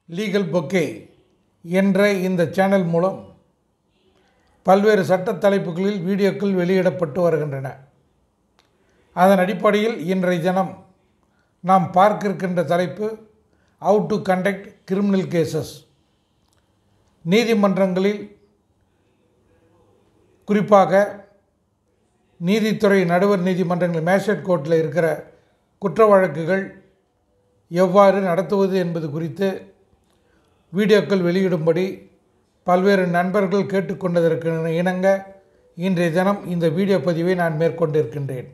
legal bouquet என்ற இந்த channel மூலம் பல்வேறு சட்ட தலைப்புகளில் வீடியோக்கள் வெளியிடப்பட்டு வருகின்றன அதன் அடிப்படையில் இன்றைய தினம் நாம் பார்க்க இருக்கின்ற தலைப்பு how to conduct criminal cases நீதிமன்றங்களில் குறிப்பாக நீதித்துறை நடுவர் நீதிமன்றங்கள் மேஜிஸ்ட்ரேட் கோர்ட்டில் இருக்கிற குற்ற வழக்குகள் எவ்வாறு நடத்துவது என்பது குறித்து வீடியோக்கள் வெளியிடும்படி பல்வேறு நண்பர்கள் கேட்டுக்கொண்டதற்கு இணங்க இன்றைய தினம் இந்த வீடியோ பதிவை நான் மேற்கொண்டிருக்கின்றேன்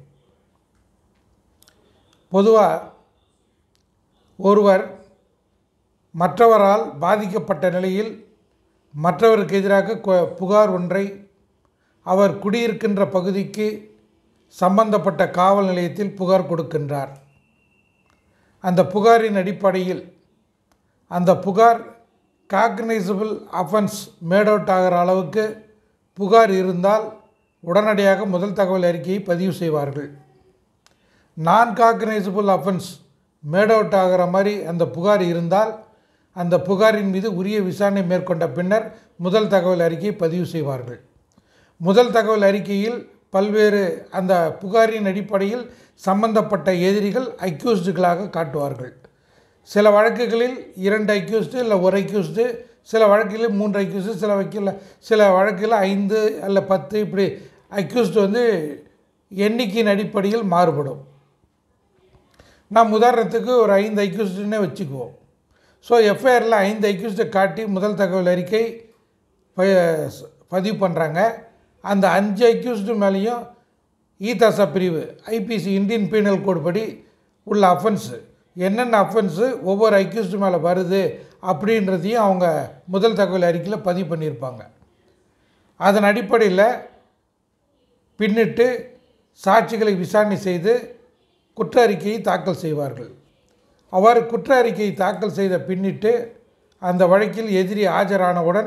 பொதுவாக ஒருவர் மற்றவரால் பாதிக்கப்பட்ட நிலையில் மற்றவருக்கு எதிராக கொ- புகார் ஒன்றை அவர் குடியிருக்கின்ற பகுதிக்கு சம்பந்தப்பட்ட காவல் நிலையத்தில் புகார் கொடுக்கின்றார் அந்த புகாரின் அடிப்படையில் அந்த புகார் காக்னைசபிள் அஃபென்ஸ் மேட் அவுட் ஆகிற அளவுக்கு புகார் இருந்தால் உடனடியாக முதல் தகவல் அறிக்கையை பதிவு செய்வார்கள் நான் காக்னைசபிள் அஃபென்ஸ் மேட் அவுட் ஆகிற மாதிரி அந்த புகார் இருந்தால் அந்த புகாரின் மீது உரிய விசாரணை மேற்கொண்ட பின்னர் முதல் தகவல் அறிக்கையை பதிவு செய்வார்கள் முதல் தகவல் அறிக்கையில் பல்வேறு அந்த புகாரின் அடிப்படையில் சம்பந்தப்பட்ட எதிரிகள் அக்யூஸ்டுகளாக காட்டுவார்கள் சில வழக்குகளில் இரண்டு அக்யூஸ்டு இல்லை ஒரு அக்யூஸ்டு சில வழக்குகளில் மூன்று அக்யூஸ்டு சில வழக்கில் சில வழக்கில் ஐந்து அல்ல பத்து இப்படி அக்யூஸ்டு வந்து எண்ணிக்கையின் அடிப்படையில் மாறுபடும் நாம் உதாரணத்துக்கு ஒரு ஐந்து அக்யூஸ்டுன்னே வச்சுக்குவோம் ஸோ எஃப்ஐஆரில் ஐந்து அக்யூஸ்டை காட்டி முதல் தகவல் அறிக்கை ப- பதிவு பண்ணுறாங்க அந்த அஞ்சு அக்யூஸ்டு மேலேயும் ஈதாசா பிரிவு ஐபிசி இந்தியன் பீனல் கோட் படி உள்ள அஃபென்ஸு என்னென்ன அஃபென்ஸு ஒவ்வொரு அக்யூஸ்டு மேலே வருது அப்படின்றதையும் அவங்க முதல் தகவல் அறிக்கையில் பதிவு பண்ணியிருப்பாங்க அதன் அடிப்படையில் பின்னிட்டு சாட்சிகளை விசாரணை செய்து குற்ற அறிக்கையை தாக்கல் செய்வார்கள் அவ்வாறு குற்ற அறிக்கையை தாக்கல் செய்த பின்னிட்டு அந்த வழக்கில் எதிரி ஆஜரானவுடன்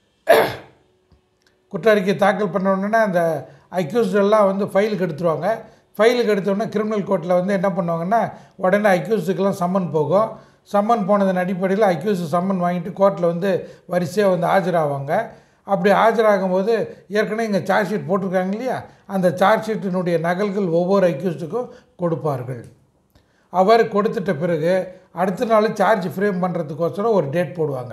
குற்ற அறிக்கை தாக்கல் பண்ண உடனே அந்த accused எல்லாம் வந்து ஃபைலுக்கு எடுத்துருவாங்க ஃபைலுக்கு எடுத்த உடனே கிரிமினல் கோர்ட்டில் வந்து என்ன பண்ணுவாங்கன்னா உடனே அக்யூஸ்டுக்கெல்லாம் சம்மன் போகும் சம்மன் போனதன் அடிப்படையில் அக்யூஸ்டு சம்மன் வாங்கிட்டு கோர்ட்டில் வந்து வரிசையாக வந்து ஆஜராவாங்க அப்படி ஆஜராகும் போது ஏற்கனவே இங்கே சார்ஜ் ஷீட் போட்டிருக்காங்க இல்லையா அந்த சார்ஜ் ஷீட்டினுடைய நகல்கள் ஒவ்வொரு அக்யூஸ்டுக்கும் கொடுப்பார்கள் அவர் கொடுத்துட்ட பிறகு அடுத்த நாள் சார்ஜ் ஃப்ரேம் பண்ணுறதுக்கோசரம் ஒரு டேட் போடுவாங்க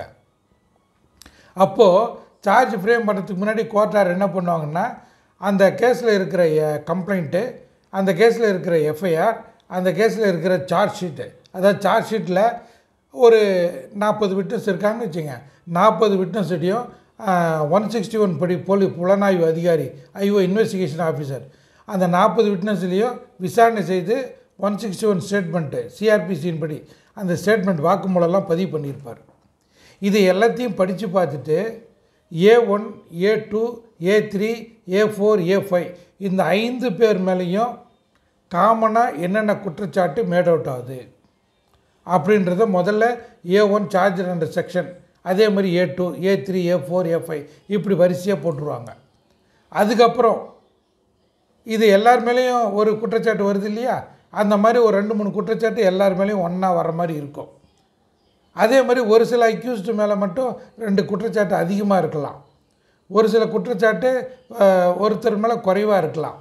அப்போது சார்ஜ் ஃப்ரேம் பண்ணுறதுக்கு முன்னாடி கோர்ட்டார் என்ன பண்ணுவாங்கன்னா அந்த கேஸில் இருக்கிற கம்ப்ளைண்ட்டு அந்த கேஸில் இருக்கிற எஃப்ஐஆர் அந்த கேஸில் இருக்கிற சார்ஜ் ஷீட்டு அதாவது சார்ஜ் ஷீட்டில் ஒரு நாற்பது விட்னஸ் இருக்காங்கன்னு வச்சுங்க நாற்பது விட்னஸ்டையும் ஒன் சிக்ஸ்டி ஒன் படி போலி புலனாய்வு அதிகாரி ஐஓ இன்வெஸ்டிகேஷன் ஆஃபீஸர் அந்த நாற்பது விட்னஸ்லேயும் விசாரணை செய்து ஒன் சிக்ஸ்டி ஒன் ஸ்டேட்மெண்ட்டு சிஆர்பிசியின் படி அந்த ஸ்டேட்மெண்ட் வாக்குமூலம்லாம் பதிவு பண்ணியிருப்பார் இது எல்லாத்தையும் படித்து பார்த்துட்டு A one A two A three A four A five இந்த ஐந்து பேர் மேலேயும் காமனாக என்னென்ன குற்றச்சாட்டு மேட் அவுட் ஆகுது அப்படின்றத முதல்ல ஏ ஒன் சார்ஜ் ரெண்டு செக்ஷன் அதே மாதிரி A two A three A four A five இப்படி வரிசையாக போட்டுருவாங்க அதுக்கப்புறம் இது எல்லார் மேலேயும் ஒரு குற்றச்சாட்டு வருது இல்லையா அந்த மாதிரி ஒரு ரெண்டு மூணு குற்றச்சாட்டு எல்லார் மேலேயும் ஒன்றா வர மாதிரி இருக்கும் அதே மாதிரி ஒரு சில அக்யூஸ்டு மேலே மட்டும் ரெண்டு குற்றச்சாட்டு அதிகமாக இருக்கலாம் ஒரு சில குற்றச்சாட்டு அஹ், ஒருத்தர் மேலே குறைவாக இருக்கலாம்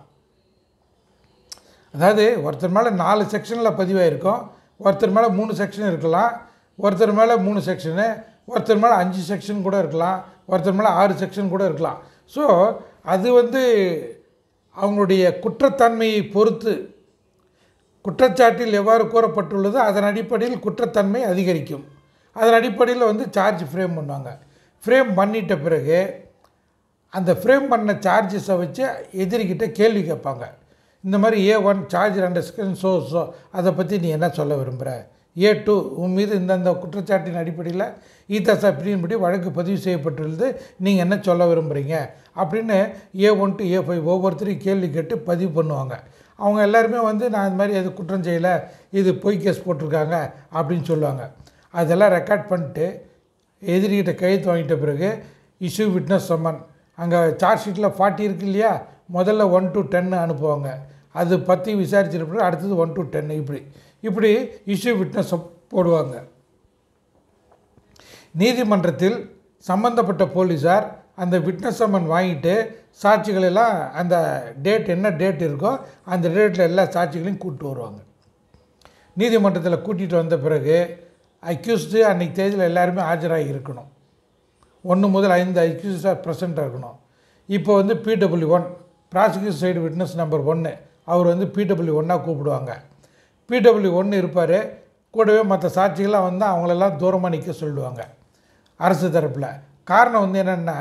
அதாவது ஒருத்தர் மேலே நாலு செக்ஷனில் பதிவாயிருக்கும் ஒருத்தர் மேலே மூணு செக்ஷன் இருக்கலாம் ஒருத்தர் மேலே மூணு செக்ஷனு ஒருத்தர் மேலே அஞ்சு செக்ஷன் கூட இருக்கலாம் ஒருத்தர் மேலே ஆறு செக்ஷன் கூட இருக்கலாம் ஸோ அது வந்து அவங்களுடைய குற்றத்தன்மையை பொறுத்து குற்றச்சாட்டில் எவ்வாறு கூறப்பட்டுள்ளதோ அதன் அடிப்படையில் குற்றத்தன்மை அதிகரிக்கும் அதன் அடிப்படையில் வந்து சார்ஜ் ஃப்ரேம் பண்ணுவாங்க ஃப்ரேம் பண்ணிட்ட பிறகு அந்த ஃப்ரேம் பண்ண சார்ஜஸை வச்சு எதிரிக்கிட்ட கேள்வி கேட்பாங்க இந்த மாதிரி ஏ ஒன் சார்ஜ் ரெண்டு செகண்ட் ஸோ ஸோ அதை பற்றி நீ என்ன சொல்ல விரும்புகிற ஏ டூ உன் மீது இந்தந்த குற்றச்சாட்டின் அடிப்படையில் ஈதாசா பிரியின்படி வழக்கு பதிவு செய்யப்பட்டுள்ளது நீங்கள் என்ன சொல்ல விரும்புகிறீங்க அப்படின்னு A one to A five ஒவ்வொருத்தரையும் கேள்வி கேட்டு பதிவு பண்ணுவாங்க அவங்க எல்லாருமே வந்து நான் இந்த மாதிரி எது குற்றம் செய்யலை இது பொய் கேஸ் போட்டிருக்காங்க அப்படின்னு சொல்லுவாங்க அதெல்லாம் ரெக்கார்ட் பண்ணிட்டு எதிரிகிட்ட கையெழுத்து வாங்கிட்ட பிறகு இஷ்யூ விட்னஸ் சம்மன் அங்கே சார்ஜ் ஷீட்டில் ஃபார்ட்டி இருக்கு இல்லையா முதல்ல ஒன் டு டென்னு அனுப்புவாங்க அது பற்றி விசாரிச்சிட்ட பிறகு அடுத்தது ஒன் டு டென் இப்படி இப்படி இஷ்யூ விட்னஸ் போடுவாங்க நீதிமன்றத்தில் சம்பந்தப்பட்ட போலீஸார் அந்த விட்னஸ் சம்மன் வாங்கிட்டு சாட்சிகள் எல்லாம் அந்த டேட் என்ன டேட் இருக்கோ அந்த டேட்டில் எல்லா சாட்சிகளையும் கூப்பிட்டு வருவாங்க நீதிமன்றத்தில் கூட்டிகிட்டு வந்த பிறகு அக்யூஸ்டு அன்றைக்கி தேதியில் எல்லாருமே ஆஜராகி இருக்கணும் ஒன்று முதல் ஐந்து அக்யூஸ்டாக ப்ரெசண்ட்டாக இருக்கணும் இப்போ வந்து PW one prosecution side witness number ஒன்று அவர் வந்து பிடபிள்யூ ஒன்னாக கூப்பிடுவாங்க பிடபிள்யூ ஒன்று இருப்பார் கூடவே மற்ற சாட்சிகள்லாம் வந்து அவங்களெல்லாம் தூரமாக நிற்க சொல்லுவாங்க அரசு தரப்பில் காரணம் வந்து என்னென்னா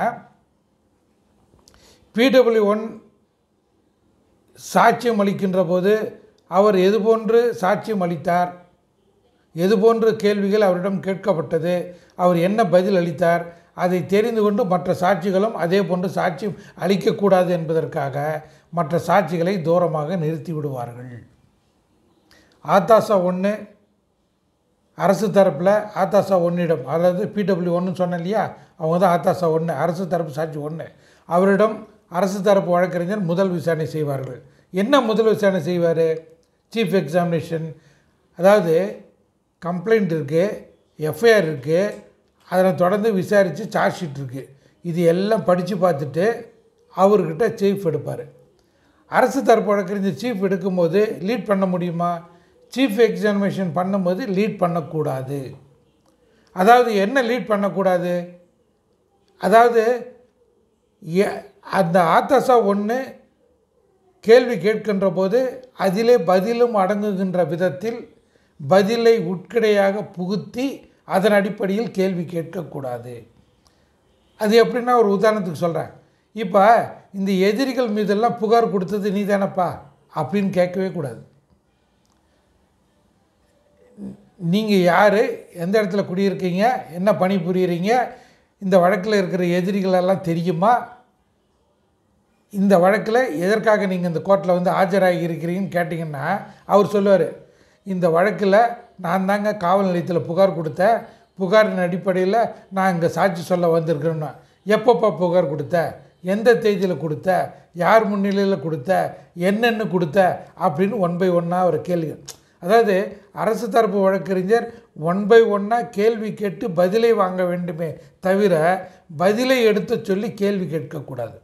பிடபிள்யூ ஒன் சாட்சியம் அளிக்கின்ற போது அவர் எது போன்று சாட்சியம் அளித்தார் எது போன்ற கேள்விகள் அவரிடம் கேட்கப்பட்டது அவர் என்ன பதில் அளித்தார் அதை தெரிந்து கொண்டு மற்ற சாட்சிகளும் அதே போன்று சாட்சியம் அளிக்கக்கூடாது என்பதற்காக மற்ற சாட்சிகளை தூரமாக நிறுத்தி விடுவார்கள் ஆத்தாசா ஒன்று அரசு தரப்பில் ஆத்தாசா ஒன்றிடம் அதாவது பிடபிள்யூ ஒன்று சொன்னேன் இல்லையா அவங்க தான் ஆத்தாசா ஒன்று அரசு தரப்பு சாட்சி ஒன்று அவரிடம் அரசு தரப்பு வழக்கறிஞர் முதல் விசாரணை செய்வார்கள் என்ன முதல் விசாரணை செய்வார் சீஃப் எக்ஸாமினேஷன் அதாவது கம்ப்ளைண்ட் இருக்குது எஃப்ஐஆர் இருக்குது அதில் தொடர்ந்து விசாரித்து சார்ஜ் ஷீட் இருக்குது இது எல்லாம் படித்து பார்த்துட்டு அவர்கிட்ட சீஃப் எடுப்பார் அரசு தரப்பு வழக்கறிஞர் சீஃப் எடுக்கும்போது லீட் பண்ண முடியுமா சீஃப் எக்ஸாமினேஷன் பண்ணும்போது லீட் பண்ணக்கூடாது அதாவது என்ன லீட் பண்ணக்கூடாது அதாவது எ- அந்த ஆத்தசா ஒன்று கேள்வி கேட்கின்ற போது அதிலே பதிலும் அடங்குகின்ற விதத்தில் பதிலை உட்கிடையாக புகுத்தி அதன் அடிப்படையில் கேள்வி கேட்கக்கூடாது அது எப்படின்னா ஒரு உதாரணத்துக்கு சொல்கிறேன் இப்போ இந்த எதிரிகள் மீதெல்லாம் புகார் கொடுத்தது நீ தானப்பா அப்படின்னு கேட்கவே கூடாது நீங்கள் யார் எந்த இடத்துல குடியிருக்கீங்க என்ன பணி புரியுறீங்க இந்த வழக்கில் இருக்கிற எதிரிகளெல்லாம் தெரியுமா இந்த வழக்கில் எதற்காக நீங்கள் இந்த கோர்ட்டில் வந்து ஆஜராகி இருக்கிறீங்கன்னு கேட்டிங்கன்னா அவர் சொல்லுவார் இந்த வழக்கில் நான் தாங்க காவல் நிலையத்தில் புகார் கொடுத்தேன் புகாரின் அடிப்படையில் நான் இங்கே சாட்சி சொல்ல வந்திருக்கிறேன்னா எப்பப்போ புகார் கொடுத்த எந்த தேதியில் கொடுத்த யார் முன்னிலையில் கொடுத்த என்னென்னு கொடுத்த அப்படின்னு ஒன் பை ஒன்னாக ஒரு கேள்வி அதாவது அரசு தரப்பு வழக்கறிஞர் ஒன் பை ஒன்னாக கேள்வி கேட்டு பதிலை வாங்க வேண்டுமே தவிர பதிலை எடுத்து சொல்லி கேள்வி கேட்கக்கூடாது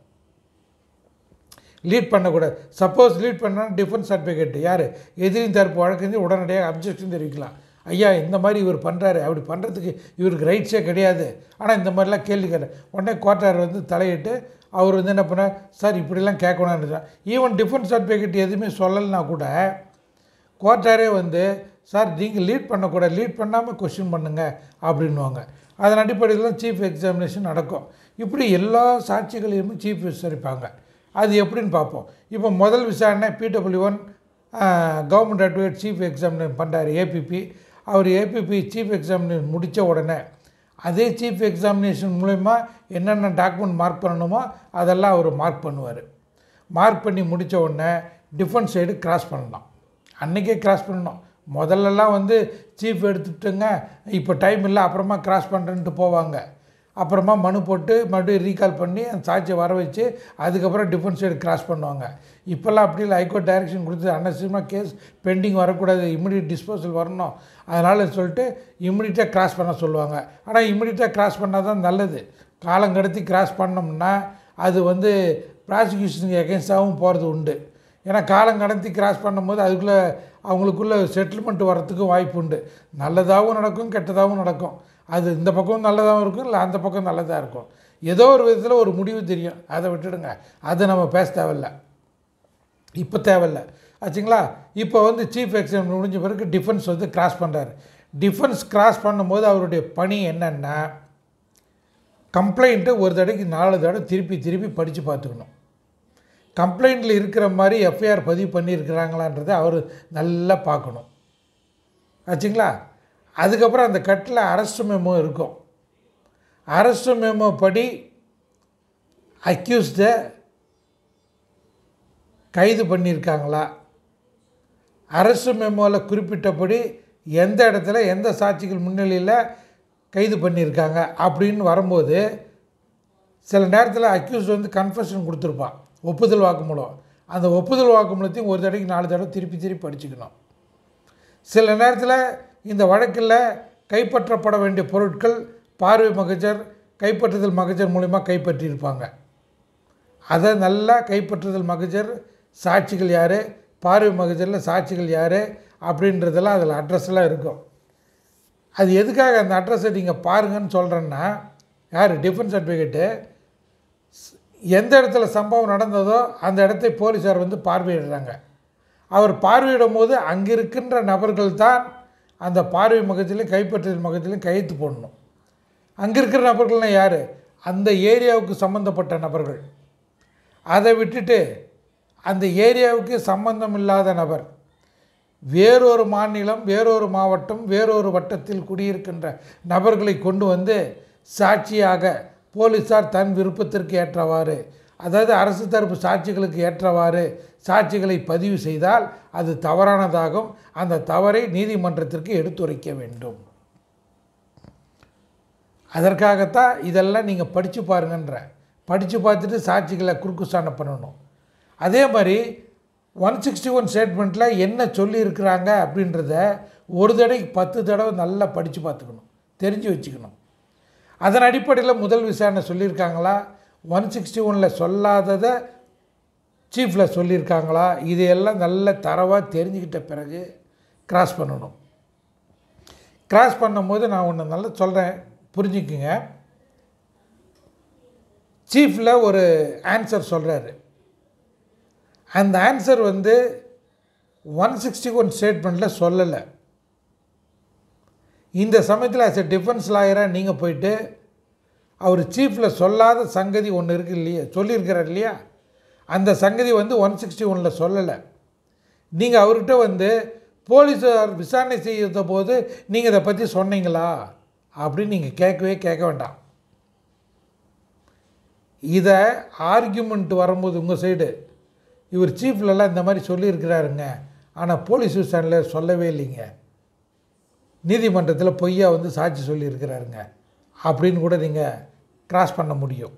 லீட் பண்ணக்கூடாது சப்போஸ் லீட் பண்ணால் டிஃபென்ஸ் சர்டிஃபிகேட் யார் எதிரின் தரப்பு வழக்கறிஞர் உடனடியாக அப்ஜெக்ஷன் தெரிவிக்கலாம் ஐயா இந்த மாதிரி இவர் பண்ணுறாரு அப்படி பண்ணுறதுக்கு இவருக்கு ரைட்ஸே கிடையாது ஆனால் இந்த மாதிரிலாம் கேள்வி கேட்டேன் உடனே கோட்டார் வந்து தலையிட்டு அவர் வந்து என்ன பண்ணார் சார் இப்படிலாம் கேட்கணும்னு ஈவன் டிஃபென்ஸ் சர்டிஃபிகேட் எதுவுமே சொல்லலைன்னா கூட கோர்ட்டாரே வந்து சார் நீங்கள் லீட் பண்ணக்கூடாது லீட் பண்ணாமல் கொஷின் பண்ணுங்க அப்படின்வாங்க அதன் அடிப்படையில் தான் சீஃப் எக்ஸாமினேஷன் நடக்கும் இப்படி எல்லா சாட்சிகளையுமே சீஃப் விசாரிப்பாங்க அது எப்படின்னு பார்ப்போம் இப்போ முதல் விசாரணை PW one government advocate chief examination பண்ணுறாரு ஏபிபி அவர் ஏபிபி சீஃப் எக்ஸாமினேஷன் முடித்த உடனே அதே சீஃப் எக்ஸாமினேஷன் மூலயமா என்னென்ன டாக்குமெண்ட் மார்க் பண்ணணுமோ அதெல்லாம் அவர் மார்க் பண்ணுவார் மார்க் பண்ணி முடித்த உடனே டிஃபென்ஸ் சைடு கிராஸ் பண்ணலாம் அன்றைக்கே கிராஸ் பண்ணணும் முதல்லலாம் வந்து சீஃப் எடுத்துட்டுங்க இப்போ டைம் இல்லை அப்புறமா கிராஸ் பண்ணுறேன்ட்டு போவாங்க அப்புறமா மனு போட்டு மறுபடியும் ரீகால் பண்ணி அந்த சாட்சியை வர வச்சு அதுக்கப்புறம் டிஃபென்ஸ் சைடு கிராஸ் பண்ணுவாங்க இப்போல்லாம் அப்படி இல்லை ஹைகோர்ட் டைரக்ஷன் கொடுத்து அன்னசியமாக கேஸ் பெண்டிங் வரக்கூடாது இம்மிடியட் டிஸ்போசல் வரணும் அதனால் சொல்லிட்டு இம்மிடியட்டாக கிராஸ் பண்ண சொல்லுவாங்க ஆனால் இம்மிடியட்டாக கிராஸ் பண்ணால் தான் நல்லது காலம் கடத்தி கிராஸ் பண்ணோம்னா அது வந்து ப்ராசிக்யூஷனுக்கு எகென்ஸ்டாகவும் போகிறது உண்டு ஏன்னா காலம் கடத்தி கிராஸ் பண்ணும்போது அதுக்குள்ளே அவங்களுக்குள்ள செட்டில்மெண்ட் வரத்துக்கும் வாய்ப்பு உண்டு நல்லதாகவும் நடக்கும் கெட்டதாகவும் நடக்கும் அது இந்த பக்கம் நல்லதாகவும் இருக்கும் இல்லை அந்த பக்கம் நல்லதாக இருக்கும் ஏதோ ஒரு விதத்தில் ஒரு முடிவு தெரியும் அதை விட்டுடுங்க அதை நம்ம பேச தேவையில்ல இப்போ தேவையில்ல ஆச்சுங்களா இப்போ வந்து சீஃப் எக்ஸாம் முடிஞ்ச பிறகு டிஃபென்ஸ் வந்து கிராஸ் பண்ணுறாரு டிஃபென்ஸ் கிராஸ் பண்ணும்போது அவருடைய பணி என்னென்னா கம்ப்ளைண்ட்டை ஒரு தடவைக்கு நாலு தடவை திருப்பி திருப்பி படித்து பார்த்துக்கணும் கம்ப்ளைண்ட்டில் இருக்கிற மாதிரி எஃப்ஐஆர் பதிவு பண்ணியிருக்கிறாங்களான்றதை அவர் நல்லா பார்க்கணும் ஆச்சுங்களா அதுக்கப்புறம் அந்த கட்டில் அரெஸ்ட் மெமோ இருக்கும் அரெஸ்ட் மெமோ படி அக்யூஸ்டை கைது பண்ணியிருக்காங்களா அரசு மெமோவில் குறிப்பிட்டபடி எந்த இடத்துல எந்த சாட்சிகள் முன்னிலையில் கைது பண்ணியிருக்காங்க அப்படின்னு வரும்போது சில நேரத்தில் அக்யூஸ் வந்து கன்ஃபெஷன் கொடுத்துருப்பான் ஒப்புதல் வாக்குமூலம் அந்த ஒப்புதல் வாக்குமூலத்தையும் ஒரு தடவைக்கு நாலு தடவை திருப்பி திருப்பி படிச்சுக்கணும் சில நேரத்தில் இந்த வழக்கில் கைப்பற்றப்பட வேண்டிய பொருட்கள் பார்வை மகஜர் கைப்பற்றுதல் மகஜர் மூலிமா கைப்பற்றியிருப்பாங்க அதை நல்லா கைப்பற்றுதல் மகஜர் சாட்சிகள் யார் பார்வை மகஜரில் சாட்சிகள் யார் அப்படின்றதெல்லாம் அதில் அட்ரஸ் எல்லாம் இருக்கும் அது எதுக்காக அந்த அட்ரஸை நீங்கள் பாருங்கன்னு சொல்கிறேன்னா யார் டிஃபென்ஸ் சர்டிஃபிகேட்டு எந்த இடத்துல சம்பவம் நடந்ததோ அந்த இடத்தை போலீஸார் வந்து பார்வையிடுறாங்க அவர் பார்வையிடும் போது அங்கே இருக்கின்ற நபர்கள் தான் அந்த பார்வை மகத்திலையும் கைப்பற்றுதல் மகத்திலையும் கையெழுத்து போடணும் அங்கே இருக்கிற நபர்கள்னால் யார் அந்த ஏரியாவுக்கு சம்மந்தப்பட்ட நபர்கள் அதை விட்டுட்டு அந்த ஏரியாவுக்கு சம்பந்தம் இல்லாத நபர் வேறொரு மாநிலம் வேறொரு மாவட்டம் வேறொரு வட்டத்தில் குடியிருக்கின்ற நபர்களை கொண்டு வந்து சாட்சியாக போலீஸார் தன் விருப்பத்திற்கு ஏற்றவாறு அதாவது அரசு தரப்பு சாட்சிகளுக்கு ஏற்றவாறு சாட்சிகளை பதிவு செய்தால் அது தவறானதாகும் அந்த தவறை நீதிமன்றத்திற்கு எடுத்துரைக்க வேண்டும் அதற்காகத்தான் இதெல்லாம் நீங்கள் படித்து பாருங்கன்ற படித்து பார்த்துட்டு சாட்சிகளை குறுக்குசாணம் பண்ணணும் அதே மாதிரி ஒன் சிக்ஸ்டி ஒன் ஸ்டேட்மெண்ட்டில் என்ன சொல்லியிருக்கிறாங்க அப்படின்றத ஒரு தடவைக்கு பத்து தடவை நல்லா படித்து பார்த்துக்கணும் தெரிஞ்சு வச்சுக்கணும் அதன் அடிப்படையில் முதல் விசாரணை சொல்லியிருக்காங்களா ஒன் சிக்ஸ்டி ஒனில் சொல்லாததை சீஃபில் சொல்லியிருக்காங்களா இதையெல்லாம் நல்ல தரவாக தெரிஞ்சுக்கிட்ட பிறகு கிராஸ் பண்ணணும் கிராஸ் பண்ணும்போது நான் ஒன்று நல்லா சொல்கிறேன் புரிஞ்சுக்குங்க சீஃபில் ஒரு ஆன்சர் சொல்கிறாரு அந்த ஆன்சர் வந்து ஒன் சிக்ஸ்டி ஒன் ஸ்டேட்மெண்ட்டில் சொல்லலை இந்த சமயத்தில் ஆஸ் எ டிஃபென்ஸ் லாயராக நீங்கள் போயிட்டு அவர் சீஃபில் சொல்லாத சங்கதி ஒன்று இருக்குது இல்லையா சொல்லியிருக்கிறார் இல்லையா அந்த சங்கதி வந்து ஒன் சிக்ஸ்டி ஒனில் சொல்லலை நீங்கள் அவர்கிட்ட வந்து போலீஸார் விசாரணை செய்த போது நீங்கள் இதை பற்றி சொன்னீங்களா அப்படின்னு நீங்கள் கேட்கவே கேட்க வேண்டாம் இதை ஆர்கியூமெண்ட் வரும்போது உங்கள் சைடு இவர் சீஃப்லலாம் இந்த மாதிரி சொல்லியிருக்கிறாருங்க ஆனால் போலீஸ் விசாரணையில் சொல்லவே இல்லைங்க நீதிமன்றத்தில் பொய்யா வந்து சாட்சி சொல்லியிருக்கிறாருங்க அப்படின்னு கூட நீங்கள் கிராஸ் பண்ண முடியும்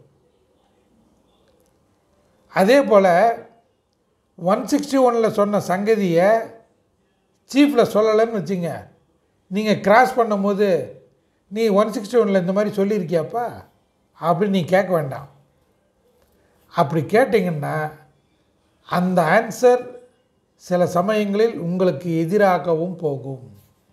அதே போல் ஒன் சிக்ஸ்டி ஒனில் சொன்ன சங்கதியை சீஃபில் சொல்லலைன்னு வச்சுங்க நீங்கள் கிராஸ் பண்ணும்போது நீ ஒன் சிக்ஸ்டி ஒனில் இந்த மாதிரி சொல்லியிருக்கியாப்பா அப்படின்னு நீ கேட்க வேண்டாம் அப்படி கேட்டிங்கன்னா அந்த ஆன்சர் சில சமயங்களில் உங்களுக்கு எதிராகவும் போகும்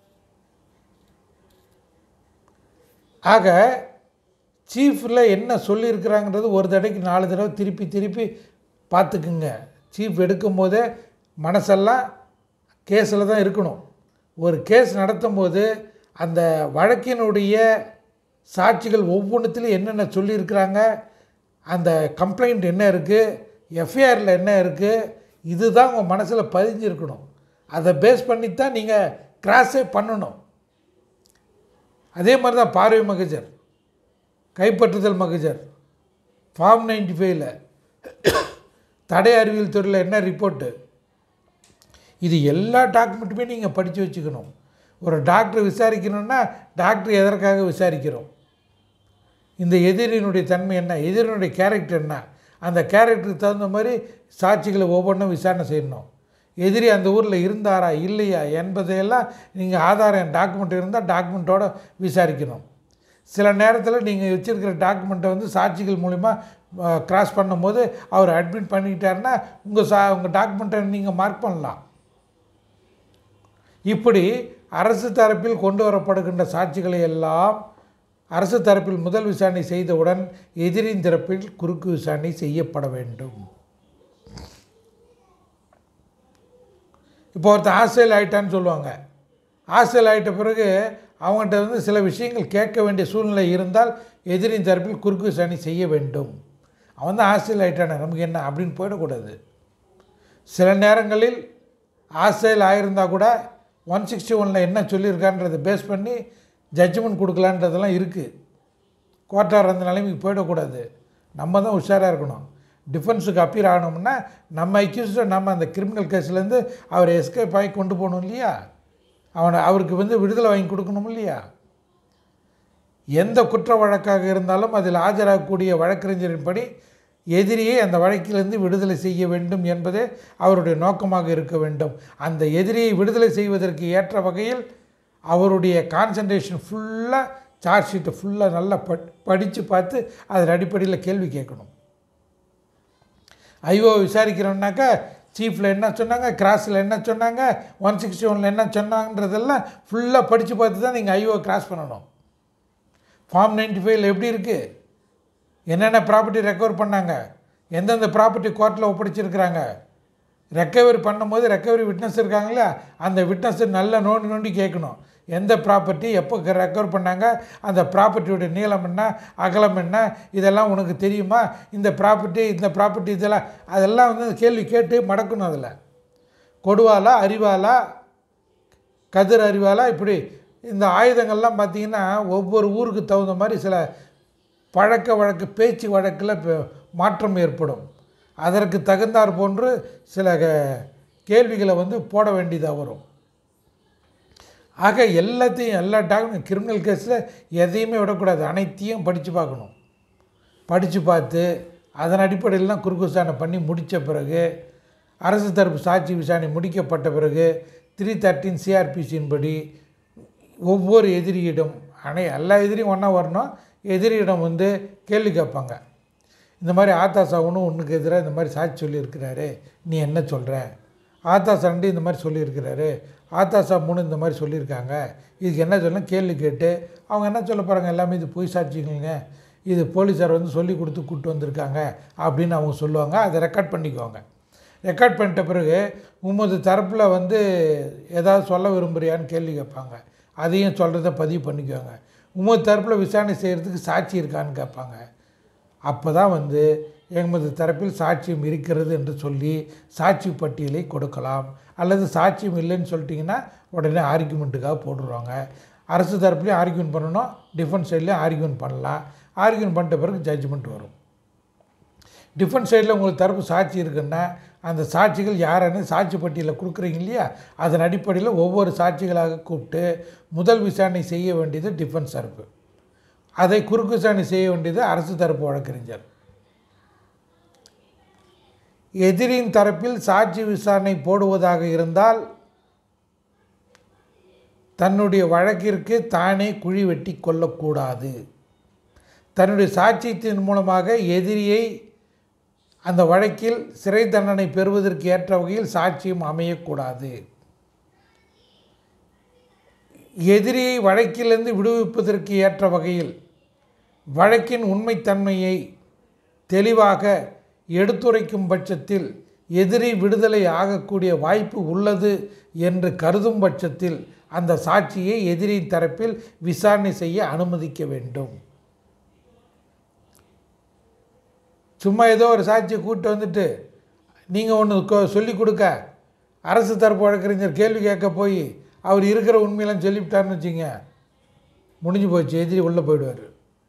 ஆக சீஃபில் என்ன சொல்லியிருக்கிறாங்கிறது ஒரு தடவைக்கு நாலு தடவை திருப்பி திருப்பி பார்த்துக்குங்க சீஃப் எடுக்கும் போதே மனசெல்லாம் கேஸில் தான் இருக்கணும் ஒரு கேஸ் நடத்தும் போது அந்த வழக்கினுடைய சாட்சிகள் ஒவ்வொன்றுத்துலையும் என்னென்ன சொல்லியிருக்கிறாங்க அந்த கம்ப்ளைண்ட் என்ன இருக்குது எஃப்ஐஆரில் என்ன இருக்குது இதுதான் உங்கள் மனசில் பதிஞ்சிருக்கணும் அதை பேஸ் பண்ணி தான் நீங்கள் கிராஸே பண்ணணும் அதே மாதிரி தான் பார்வை மகஜர் கைப்பற்றுதல் மகஜர் ஃபார்ம் நைன்டி ஃபைவ்ல தடை அறிவியல் துறையில் என்ன ரிப்போர்ட்டு இது எல்லா டாக்குமெண்ட்டுமே நீங்கள் படித்து வச்சுக்கணும் ஒரு டாக்டர் விசாரிக்கணுன்னா டாக்டர் எதற்காக விசாரிக்கிறோம் இந்த எதிரியினுடைய தன்மை என்ன எதிரினுடைய கேரக்டர் என்ன அந்த கேரக்டருக்கு தகுந்த மாதிரி சாட்சிகளை ஒவ்வொன்றும் விசாரணை செய்யணும் எதிரி அந்த ஊரில் இருந்தாரா இல்லையா என்பதையெல்லாம் நீங்கள் ஆதாரம் டாக்குமெண்ட் இருந்தால் டாக்குமெண்ட்டோடு விசாரிக்கணும் சில நேரத்தில் நீங்கள் வச்சுருக்கிற டாக்குமெண்ட்டை வந்து சாட்சிகள் மூலிமா கிராஸ் பண்ணும்போது அவர் அட்மிட் பண்ணிக்கிட்டாருன்னா உங்கள் சா உங்கள் டாக்குமெண்ட்டை நீங்கள் மார்க் பண்ணலாம் இப்படி அரசு தரப்பில் கொண்டு வரப்படுகின்ற சாட்சிகளை எல்லாம் அரசு தரப்பில் முதல் விசாரணை செய்தவுடன் எதிரின் தரப்பில் குறுக்கு விசாரணை செய்யப்பட வேண்டும் இப்போ ஒருத்தர் ஆஸ்திரேல் ஆகிட்டான்னு சொல்லுவாங்க ஆஸ்திரேல் ஆகிட்ட பிறகு அவங்கள்ட்ட வந்து சில விஷயங்கள் கேட்க வேண்டிய சூழ்நிலை இருந்தால் எதிரின் தரப்பில் குறுக்கு விசாரணை செய்ய வேண்டும் அவன் தான் ஆஸ்திரேல் ஆகிட்டானே நமக்கு என்ன அப்படின்னு போயிடக்கூடாது சில நேரங்களில் ஆஸ்திரேல் ஆகியிருந்தால் கூட ஒன் சிக்ஸ்டி ஒனில் என்ன சொல்லியிருக்கான்றதை பேஸ் பண்ணி ஜட்ஜ்மெண்ட் கொடுக்கலான்றதெல்லாம் இருக்குது கோர்ட்டார் அந்த நிலைமைக்கு போயிடக்கூடாது நம்ம தான் உஷாராக இருக்கணும் டிஃபென்ஸுக்கு அப்பீர் ஆகணும்னா நம்ம அக்யூஸ்டை நம்ம அந்த கிரிமினல் கேஸ்லேருந்து அவர் எஸ்கேப் ஆகி கொண்டு போகணும் இல்லையா அவனை அவருக்கு வந்து விடுதலை வாங்கி கொடுக்கணும் இல்லையா எந்த குற்ற வழக்காக இருந்தாலும் அதில் ஆஜராகக்கூடிய வழக்கறிஞரின்படி எதிரியை அந்த வழக்கிலிருந்து விடுதலை செய்ய வேண்டும் என்பதே அவருடைய நோக்கமாக இருக்க வேண்டும் அந்த எதிரியை விடுதலை செய்வதற்கு ஏற்ற வகையில் அவருடைய கான்சன்ட்ரேஷன் ஃபுல்லாக சார்ஜ் ஷீட்டை ஃபுல்லாக நல்லா பட் படித்து பார்த்து அதன் அடிப்படையில் கேள்வி கேட்கணும் ஐஓ விசாரிக்கிறோம்னாக்கா சீஃபில் என்ன சொன்னாங்க கிராஸில் என்ன சொன்னாங்க ஒன் சிக்ஸ்டி ஒனில் என்ன சொன்னாங்கன்றதெல்லாம் ஃபுல்லாக படித்து பார்த்து தான் நீங்கள் ஐஓ கிராஸ் பண்ணணும் ஃபார்ம் நைன்டி ஃபைவ்ல எப்படி இருக்குது என்னென்ன ப்ராப்பர்ட்டி ரெக்கவர் பண்ணாங்க எந்தெந்த ப்ராப்பர்ட்டி கோர்ட்டில் ஒப்படைச்சிருக்கிறாங்க ரெக்கவரி பண்ணும்போது ரெக்கவரி விட்னஸ் இருக்காங்களா அந்த விட்னஸ் நல்லா நோண்டி நோண்டி கேட்கணும் எந்த ப்ராப்பர்ட்டி எப்போ ரெக்கவர் பண்ணாங்க அந்த ப்ராப்பர்ட்டியோட நீளம் என்ன அகலம் என்ன இதெல்லாம் உனக்கு தெரியுமா இந்த ப்ராப்பர்ட்டி இந்த ப்ராப்பர்ட்டி இதெல்லாம் அதெல்லாம் வந்து கேள்வி கேட்டு மடக்கணும் அதில் கொடுவாலா அறிவாலா கதிர் அறிவாலா இப்படி இந்த ஆயுதங்கள்லாம் பார்த்திங்கன்னா ஒவ்வொரு ஊருக்கு தகுந்த மாதிரி சில பழக்க வழக்கு பேச்சு வழக்கில் பெ- மாற்றம் ஏற்படும் அதற்கு தகுந்தாற் போன்று சில க- கேள்விகளை வந்து போட வேண்டியதாக வரும் ஆக எல்லாத்தையும் எல்லா டாக்குமெண்ட் கிரிமினல் கேஸில் எதையுமே விடக்கூடாது அனைத்தையும் படித்து பார்க்கணும் படித்து பார்த்து அதன் அடிப்படையில் தான் குறுக்கு விசாரணை பண்ணி முடித்த பிறகு அரசு தரப்பு சாட்சி விசாரணை முடிக்கப்பட்ட பிறகு த்ரீ தேர்ட்டின் சிஆர்பிசியின் படி ஒவ்வொரு எதிரியிடம் அனை எல்லா எதிரியும் ஒன்றா வரணும் எதிரியிடம் வந்து கேள்வி கேட்பாங்க இந்த மாதிரி ஆத்தாசா ஒன்று ஒன்றுக்கு எதிராக இந்த மாதிரி சாட்சி சொல்லியிருக்கிறாரு நீ என்ன சொல்கிற ஆத்தாசா ரெண்டு இந்த மாதிரி சொல்லியிருக்கிறாரு ஆத்தாசா மூணு இந்த மாதிரி சொல்லியிருக்காங்க இதுக்கு என்ன சொல்ல கேள்வி கேட்டு அவங்க என்ன சொல்ல போகிறாங்க எல்லாமே இது பொய் சாட்சிகளுங்க இது போலீஸார் வந்து சொல்லி கொடுத்து கூப்பிட்டு வந்திருக்காங்க அப்படின்னு அவங்க சொல்லுவாங்க அதை ரெக்கார்ட் பண்ணிக்குவாங்க ரெக்கார்ட் பண்ணிட்ட பிறகு உமது தரப்பில் வந்து ஏதாவது சொல்ல விரும்புறியான்னு கேள்வி கேட்பாங்க அதையும் சொல்கிறத பதிவு பண்ணிக்குவாங்க உமது தரப்பில் விசாரணை செய்கிறதுக்கு சாட்சி இருக்கான்னு கேட்பாங்க அப்போ தான் வந்து எமது தரப்பில் சாட்சியம் இருக்கிறது என்று சொல்லி சாட்சி பட்டியலை கொடுக்கலாம் அல்லது சாட்சியம் இல்லைன்னு சொல்லிட்டிங்கன்னா உடனே ஆர்கியூமெண்ட்டுக்காக போட்டுருவாங்க அரசு தரப்புலையும் ஆர்கியூமெண்ட் பண்ணணும் டிஃபென்ஸ் சைட்லேயும் ஆர்கியூமெண்ட் பண்ணலாம் ஆர்கியூமெண்ட் பண்ணிட்ட பிறகு ஜட்ஜ்மெண்ட் வரும் டிஃபென்ஸ் சைடில் உங்களுக்கு தரப்பு சாட்சி இருக்குன்னா அந்த சாட்சிகள் யாருன்னு சாட்சி பட்டியலில் கொடுக்குறீங்க இல்லையா அதன் அடிப்படையில் ஒவ்வொரு சாட்சிகளாக கூப்பிட்டு முதல் விசாரணை செய்ய வேண்டியது டிஃபென்ஸ் தரப்பு அதை குறுக்கு விசாரணை செய்ய வேண்டியது அரசு தரப்பு வழக்கறிஞர் எதிரின் தரப்பில் சாட்சி விசாரணை போடுவதாக இருந்தால் தன்னுடைய வழக்கிற்கு தானே குழி வெட்டி கொள்ளக்கூடாது தன்னுடைய சாட்சியத்தின் மூலமாக எதிரியை அந்த வழக்கில் சிறை தண்டனை பெறுவதற்கு ஏற்ற வகையில் சாட்சியம் அமையக்கூடாது எதிரியை வழக்கிலிருந்து விடுவிப்பதற்கு ஏற்ற வகையில் வழக்கின் உண்மைத்தன்மையை தெளிவாக எடுத்துரைக்கும் பட்சத்தில் எதிரி விடுதலை ஆகக்கூடிய வாய்ப்பு உள்ளது என்று கருதும் பட்சத்தில் அந்த சாட்சியை எதிரின் தரப்பில் விசாரணை செய்ய அனுமதிக்க வேண்டும் சும்மா ஏதோ ஒரு சாட்சியை கூப்பிட்டு வந்துட்டு நீங்கள் ஒன்று சொல்லி கொடுக்க அரசு தரப்பு வழக்கறிஞர் கேள்வி கேட்க போய் அவர் இருக்கிற உண்மையெல்லாம் சொல்லிவிட்டார்னு வச்சுங்க முடிஞ்சு போச்சு எதிரி உள்ளே போயிடுவார்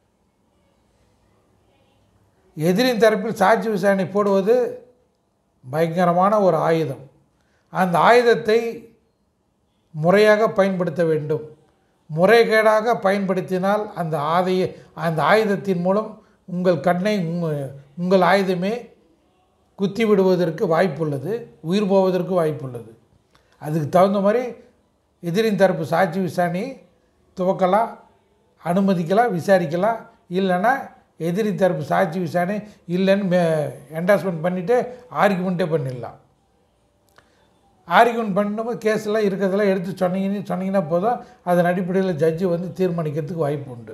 எதிரின் தரப்பில் சாட்சி விசாரணை போடுவது பயங்கரமான ஒரு ஆயுதம் அந்த ஆயுதத்தை முறையாக பயன்படுத்த வேண்டும் முறைகேடாக பயன்படுத்தினால் அந்த ஆதைய அந்த ஆயுதத்தின் மூலம் உங்கள் கண்ணை உங்க- உங்கள் ஆயுதமே குத்தி விடுவதற்கு வாய்ப்புள்ளது உயிர் போவதற்கு வாய்ப்புள்ளது அதுக்கு தகுந்த மாதிரி எதிரின் தரப்பு சாட்சி விசாரணை துவக்கலாம் அனுமதிக்கலாம் விசாரிக்கலாம் இல்லைன்னா எதிரி தரப்பு சாட்சி விசாரணை இல்லைன்னு மே என்டாஸ்மெண்ட் பண்ணிவிட்டு ஆர்குமெண்ட்டே பண்ணிடலாம் ஆர்குமெண்ட் பண்ணும்போது கேஸ்லாம் இருக்கிறதெல்லாம் எடுத்து சொன்னீங்கன்னு சொன்னீங்கன்னா போதும் அதன் அடிப்படையில் ஜட்ஜு வந்து தீர்மானிக்கிறதுக்கு வாய்ப்பு உண்டு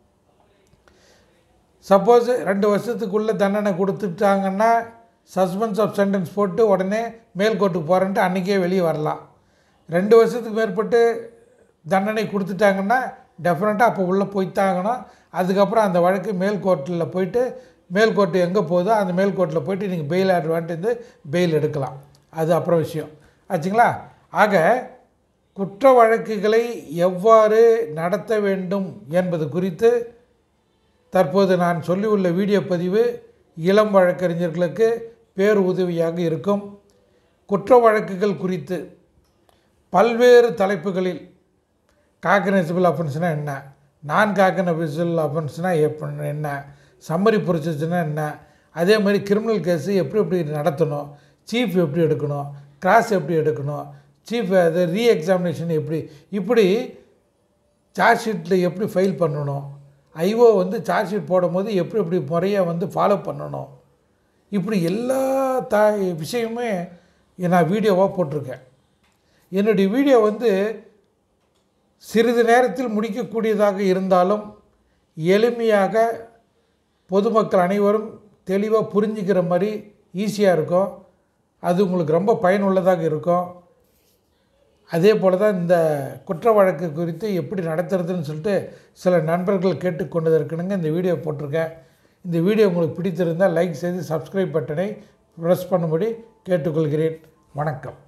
சப்போஸ் ரெண்டு வருஷத்துக்குள்ளே தண்டனை கொடுத்துட்டாங்கன்னா சஸ்பென்ஸ் ஆஃப் சென்டென்ஸ் போட்டு உடனே மேல் கோர்ட்டுக்கு போகிறேன்ட்டு அன்றைக்கே வெளியே வரலாம் ரெண்டு வருஷத்துக்கு மேற்பட்டு தண்டனை கொடுத்துட்டாங்கன்னா டெஃபினட்டாக அப்போ உள்ளே போய்த்தாகணும் அதுக்கப்புறம் அந்த வழக்கு மேல் கோர்ட்டில் போயிட்டு மேல் கோர்ட்டு எங்கே போகுதோ அந்த மேல் கோர்ட்டில் போயிட்டு நீங்கள் பெயில் ஆர்டர் வாங்கிட்டு வந்து பெயில் எடுக்கலாம் அது அப்புறம் விஷயம் ஆச்சுங்களா ஆக குற்ற வழக்குகளை எவ்வாறு நடத்த வேண்டும் என்பது குறித்து தற்போது நான் சொல்லியுள்ள வீடியோ பதிவு இளம் வழக்கறிஞர்களுக்கு பேர் உதவியாக இருக்கும் குற்ற வழக்குகள் குறித்து பல்வேறு தலைப்புகளில் காக்னசிபிள் அஃபென்ஸ்னால் என்ன நான் காக்னபிள் அஃபென்ஸ்னால் எப்படி என்ன சம்மரி ப்ரொசீஜர்னால் என்ன அதே மாதிரி கிரிமினல் கேஸு எப்படி எப்படி நடத்தணும் சீஃப் எப்படி எடுக்கணும் கிராஸ் எப்படி எடுக்கணும் சீஃப் அது ரீ எக்ஸாமினேஷன் எப்படி இப்படி சார்ஜ் ஷீட்டில் எப்படி ஃபைல் பண்ணணும் ஐஓ வந்து சார்ஜ் ஷீட் போடும்போது எப்படி எப்படி முறையாக வந்து ஃபாலோ பண்ணணும் இப்படி எல்லா த விஷயமுமே நான் வீடியோவாக போட்டிருக்கேன் என்னுடைய வீடியோ வந்து சிறிது நேரத்தில் முடிக்கக்கூடியதாக இருந்தாலும் எளிமையாக பொதுமக்கள் அனைவரும் தெளிவாக புரிஞ்சுக்கிற மாதிரி ஈஸியாக இருக்கும் அது உங்களுக்கு ரொம்ப பயனுள்ளதாக இருக்கும் அதே போல் தான் இந்த குற்ற வழக்கு குறித்து எப்படி நடத்துறதுன்னு சொல்லிட்டு சில நண்பர்கள் கேட்டுக்கொண்டது இருக்குனுங்க இந்த வீடியோ போட்டிருக்கேன் இந்த வீடியோ உங்களுக்கு பிடித்திருந்தால் லைக் செய்து சப்ஸ்கிரைப் பட்டனை ப்ரெஸ் பண்ணும்படி கேட்டுக்கொள்கிறேன் வணக்கம்